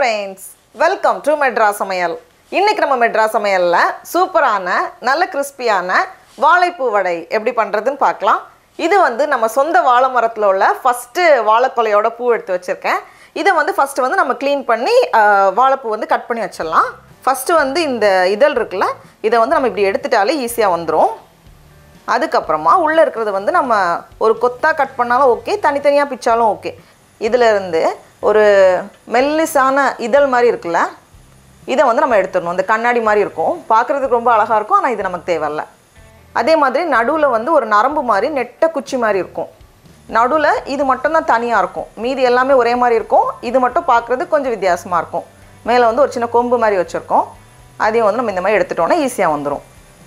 friends welcome to metro சமையல் இன்னைக்கு நம்ம மெட்ரா சமையலில் சூப்பரான நல்ல கிறிஸ்பியான வாழைப்பூ வடை எப்படி பண்ணுறதுன்னு பார்க்கலாம் இது வந்து நம்ம சொந்த வாழை மரத்தில் உள்ள ஃபஸ்ட்டு வாழைக்கொலையோட பூ எடுத்து வச்சுருக்கேன் இதை வந்து ஃபஸ்ட்டு வந்து நம்ம க்ளீன் பண்ணி ஆஹ், வாழைப்பூ வந்து கட் பண்ணி வச்சிடலாம் ஃபஸ்ட்டு வந்து இந்த இதழ் இருக்குல்ல இதை வந்து நம்ம இப்படி எடுத்துட்டாலே ஈஸியாக வந்துடும் அதுக்கப்புறமா உள்ளே இருக்கிறது வந்து நம்ம ஒரு கொத்தாக கட் பண்ணாலும் ஓகே தனித்தனியாக பிச்சாலும் ஓகே இதில் இருந்து ஒரு மெல்லிசான இதழ் மாதிரி இருக்குல்ல இதை வந்து நம்ம எடுத்துடணும் இந்த கண்ணாடி மாதிரி இருக்கும் பார்க்குறதுக்கு ரொம்ப அழகாக இருக்கும் ஆனால் இது நமக்கு தேவையில்ல அதே மாதிரி நடுவில் வந்து ஒரு நரம்பு மாதிரி நெட்ட குச்சி மாதிரி இருக்கும் நடுவில் இது மட்டும்தான் தனியாக இருக்கும் மீதி எல்லாமே ஒரே மாதிரி இருக்கும் இது மட்டும் பார்க்குறதுக்கு கொஞ்சம் வித்தியாசமாக இருக்கும் மேலே வந்து ஒரு சின்ன கொம்பு மாதிரி வச்சுருக்கோம் அதையும் வந்து நம்ம இந்த மாதிரி எடுத்துட்டோம்னா ஈஸியாக வந்துடும்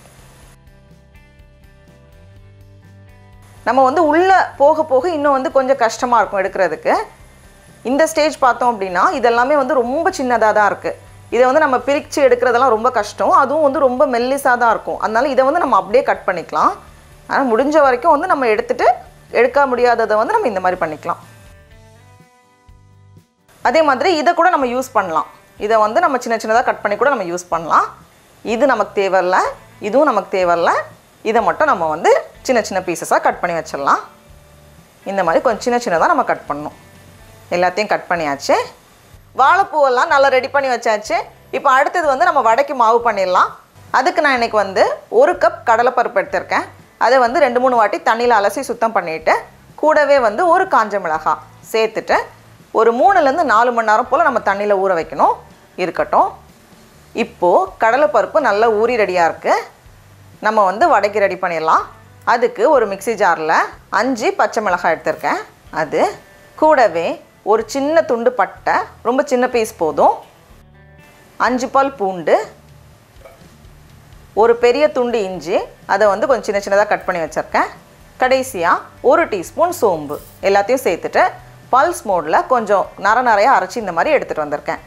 நம்ம வந்து உள்ளே போக போக இன்னும் வந்து கொஞ்சம் கஷ்டமாக இருக்கும் எடுக்கிறதுக்கு இந்த ஸ்டேஜ் பார்த்தோம் அப்படின்னா இதெல்லாமே வந்து ரொம்ப சின்னதாக தான் இருக்குது இதை வந்து நம்ம பிரித்து எடுக்கிறதெல்லாம் ரொம்ப கஷ்டம் அதுவும் வந்து ரொம்ப மெல்லிஸாக தான் இருக்கும் அதனால இதை வந்து நம்ம அப்படியே கட் பண்ணிக்கலாம் ஆனால் முடிஞ்ச வரைக்கும் வந்து நம்ம எடுத்துட்டு எடுக்க முடியாததை வந்து நம்ம இந்த மாதிரி பண்ணிக்கலாம் அதே மாதிரி இதை கூட நம்ம யூஸ் பண்ணலாம் இதை வந்து நம்ம சின்ன சின்னதாக கட் பண்ணி கூட நம்ம யூஸ் பண்ணலாம் இது நமக்கு தேவையில்ல இதுவும் நமக்கு தேவையில்ல இதை மட்டும் நம்ம வந்து சின்ன சின்ன பீசஸாக கட் பண்ணி வச்சிடலாம் இந்த மாதிரி கொஞ்சம் சின்ன சின்னதாக நம்ம கட் பண்ணணும் எல்லாத்தையும் கட் பண்ணியாச்சு வாழைப்பூவெல்லாம் நல்லா ரெடி பண்ணி வச்சாச்சு இப்போ அடுத்தது வந்து நம்ம வடைக்கு மாவு பண்ணிடலாம் அதுக்கு நான் இன்னைக்கு வந்து ஒரு கப் கடலைப்பருப்பு எடுத்திருக்கேன் அதை வந்து ரெண்டு மூணு வாட்டி தண்ணியில் அலசி சுத்தம் பண்ணிவிட்டு கூடவே வந்து ஒரு காஞ்ச மிளகாய் சேர்த்துட்டு ஒரு மூணுலேருந்து நாலு மணி நேரம் போல் நம்ம தண்ணியில் ஊற வைக்கணும் இருக்கட்டும் இப்போது கடலைப்பருப்பு நல்லா ஊறி ரெடியாக இருக்குது நம்ம வந்து வடைக்கு ரெடி பண்ணிடலாம் அதுக்கு ஒரு மிக்ஸி ஜாரில் அஞ்சு பச்சை மிளகாய் எடுத்திருக்கேன் அது கூடவே ஒரு சின்ன துண்டு பட்டை ரொம்ப சின்ன பீஸ் போதும் அஞ்சு பால் பூண்டு ஒரு பெரிய துண்டு இஞ்சி அதை வந்து கொஞ்சம் சின்ன சின்னதாக கட் பண்ணி வச்சுருக்கேன் கடைசியாக ஒரு டீஸ்பூன் சோம்பு எல்லாத்தையும் சேர்த்துட்டு பல்ஸ் மோடில் கொஞ்சம் நர நரையாக அரைச்சி இந்த மாதிரி எடுத்துகிட்டு வந்திருக்கேன்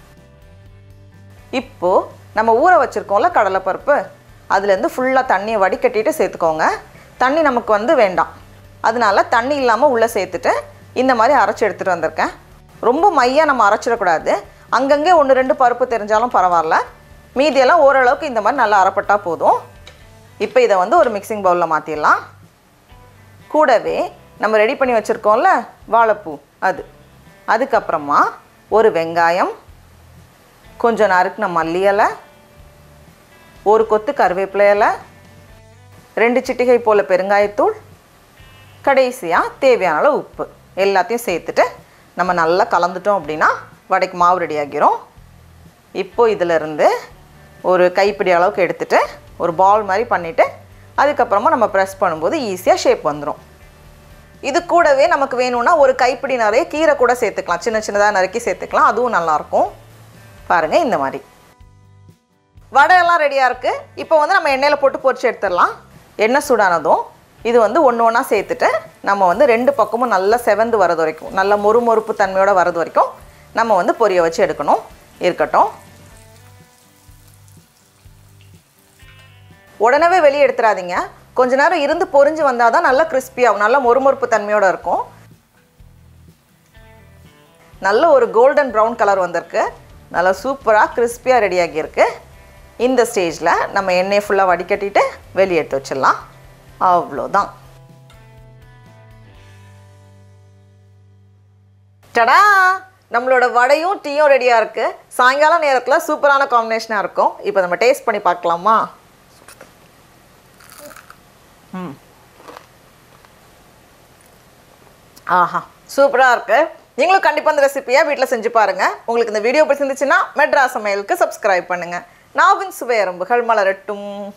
இப்போது நம்ம ஊற வச்சுருக்கோம்ல கடலைப்பருப்பு அதுலேருந்து ஃபுல்லாக தண்ணியை வடிகட்டிட்டு சேர்த்துக்கோங்க தண்ணி நமக்கு வந்து வேண்டாம் அதனால தண்ணி இல்லாமல் உள்ளே சேர்த்துட்டு இந்த மாதிரி அரைச்சி எடுத்துகிட்டு வந்திருக்கேன் ரொம்ப மையாக நம்ம அரைச்சிடக்கூடாது அங்கங்கே ஒன்று ரெண்டு பருப்பு தெரிஞ்சாலும் பரவாயில்ல மீதியெல்லாம் ஓரளவுக்கு இந்த மாதிரி நல்லா அரைப்பட்டா போதும் இப்போ இதை வந்து ஒரு மிக்சிங் பவுலில் மாற்றிடலாம் கூடவே நம்ம ரெடி பண்ணி வச்சுருக்கோம்ல வாழைப்பூ அது அதுக்கப்புறமா ஒரு வெங்காயம் கொஞ்சம் நறுக்குன மல்லி இலை ஒரு கொத்து கருவேப்பிலை இலை ரெண்டு சிட்டிகை போல் பெருங்காயத்தூள் கடைசியாக தேவையான அளவு உப்பு எல்லாத்தையும் சேர்த்துட்டு நம்ம நல்லா கலந்துட்டோம் அப்படின்னா வடைக்கு மாவு ரெடி ஆகிரும் இப்போ இதிலிருந்து ஒரு கைப்பிடி அளவுக்கு எடுத்துட்டு ஒரு பால் மாதிரி பண்ணிவிட்டு அதுக்கப்புறமா நம்ம ப்ரெஸ் பண்ணும்போது ஈஸியாக ஷேப் வந்துடும் இது கூடவே நமக்கு வேணும்னா ஒரு கைப்பிடி நிறைய கீரை கூட சேர்த்துக்கலாம் சின்ன சின்னதாக நறுக்கி சேர்த்துக்கலாம் அதுவும் நல்லாயிருக்கும் பாருங்கள் இந்த மாதிரி வடையெல்லாம் ரெடியாக இருக்குது இப்போ வந்து நம்ம எண்ணெயில் போட்டு பொரிச்சு எடுத்துடலாம் எண்ணெய் சூடானதும் இது வந்து ஒன்று ஒன்றா சேர்த்துட்டு நம்ம வந்து ரெண்டு பக்கமும் நல்லா செவந்து வரது வரைக்கும் நல்ல மொறு மொறுப்பு தன்மையோட வரது வரைக்கும் நம்ம வந்து பொரிய வச்சு எடுக்கணும் இருக்கட்டும் உடனே வெளியே எடுத்துடாதீங்க கொஞ்ச நேரம் இருந்து பொரிஞ்சு வந்தால் தான் நல்லா கிறிஸ்பியாகும் நல்ல மொறுமொறுப்பு தன்மையோட இருக்கும் நல்ல ஒரு கோல்டன் ப்ரௌன் கலர் வந்திருக்கு நல்லா சூப்பராக கிறிஸ்பியாக ரெடி ஆகியிருக்கு இந்த ஸ்டேஜில் நம்ம எண்ணெயை ஃபுல்லாக வடிகட்டிட்டு வெளியே எடுத்து வச்சிடலாம் அவ்வளோதான் டடா நம்மளோட வடையும் டீயும் ரெடியாக இருக்குது சாயங்கால நேரத்தில் சூப்பரான காம்பினேஷனாக இருக்கும் இப்போ நம்ம டேஸ்ட் பண்ணி பார்க்கலாமா ம் ஆஹா சூப்பராக இருக்கு நீங்களும் கண்டிப்பாக இந்த ரெசிபியை வீட்டில் செஞ்சு பாருங்கள் உங்களுக்கு இந்த வீடியோ பிடிச்சிருந்துச்சுன்னா மெட்ரா சமையலுக்கு சப்ஸ்கிரைப் பண்ணுங்கள் நாவின் சுவை எறும்புகள் மலரட்டும்